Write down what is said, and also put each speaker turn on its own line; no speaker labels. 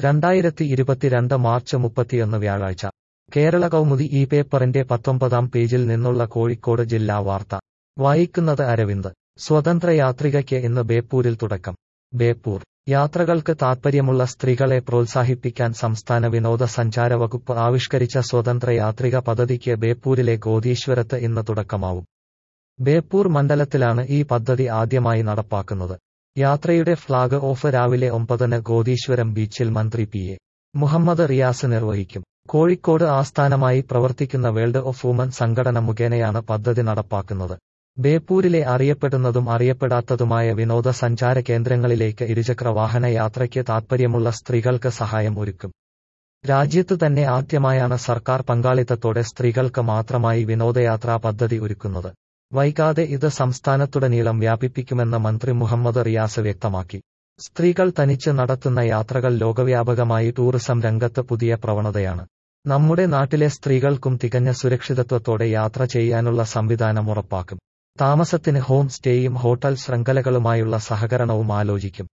രണ്ടായിരത്തി ഇരുപത്തിരണ്ട് മാർച്ച് മുപ്പത്തിയൊന്ന് വ്യാഴാഴ്ച കേരള കൗമുദി ഈ പേപ്പറിന്റെ പത്തൊമ്പതാം പേജിൽ നിന്നുള്ള കോഴിക്കോട് ജില്ലാ വാർത്ത വായിക്കുന്നത് അരവിന്ദ് സ്വതന്ത്ര യാത്രികയ്ക്ക് ഇന്ന് ബേപ്പൂരിൽ തുടക്കം ബേപ്പൂർ യാത്രകൾക്ക് താൽപ്പര്യമുള്ള സ്ത്രീകളെ പ്രോത്സാഹിപ്പിക്കാൻ സംസ്ഥാന വിനോദസഞ്ചാര വകുപ്പ് ആവിഷ്കരിച്ച സ്വതന്ത്ര യാത്രിക പദ്ധതിക്ക് ബേപ്പൂരിലെ ഗോദീശ്വരത്ത് ഇന്ന് തുടക്കമാവും ബേപ്പൂർ മണ്ഡലത്തിലാണ് ഈ പദ്ധതി ആദ്യമായി നടപ്പാക്കുന്നത് യാത്രയുടെ ഫ്ളാഗ് ഓഫ് രാവിലെ ഒമ്പതിന് ഗോദീശ്വരം ബീച്ചിൽ മന്ത്രി പി എ മുഹമ്മദ് റിയാസ് നിർവഹിക്കും കോഴിക്കോട് ആസ്ഥാനമായി പ്രവർത്തിക്കുന്ന വേൾഡ് ഓഫ് വുമൻ സംഘടന മുഖേനയാണ് പദ്ധതി നടപ്പാക്കുന്നത് ബേപ്പൂരിലെ അറിയപ്പെടുന്നതും അറിയപ്പെടാത്തതുമായ വിനോദസഞ്ചാര കേന്ദ്രങ്ങളിലേക്ക് ഇരുചക്ര വാഹന യാത്രയ്ക്ക് താൽപ്പര്യമുള്ള സ്ത്രീകൾക്ക് സഹായം ഒരുക്കും രാജ്യത്തു തന്നെ ആദ്യമായാണ് സർക്കാർ പങ്കാളിത്തത്തോടെ സ്ത്രീകൾക്ക് മാത്രമായി വിനോദയാത്രാ പദ്ധതി ഒരുക്കുന്നത് വൈകാതെ ഇത് സംസ്ഥാനത്തുടനീളം വ്യാപിപ്പിക്കുമെന്ന് മന്ത്രി മുഹമ്മദ് റിയാസ് വ്യക്തമാക്കി സ്ത്രീകൾ തനിച്ച് നടത്തുന്ന യാത്രകൾ ലോകവ്യാപകമായി ടൂറിസം രംഗത്ത് പുതിയ പ്രവണതയാണ് നമ്മുടെ നാട്ടിലെ സ്ത്രീകൾക്കും തികഞ്ഞ സുരക്ഷിതത്വത്തോടെ യാത്ര ചെയ്യാനുള്ള സംവിധാനം ഉറപ്പാക്കും താമസത്തിന് ഹോം സ്റ്റേയും ഹോട്ടൽ ശൃംഖലകളുമായുള്ള സഹകരണവും ആലോചിക്കും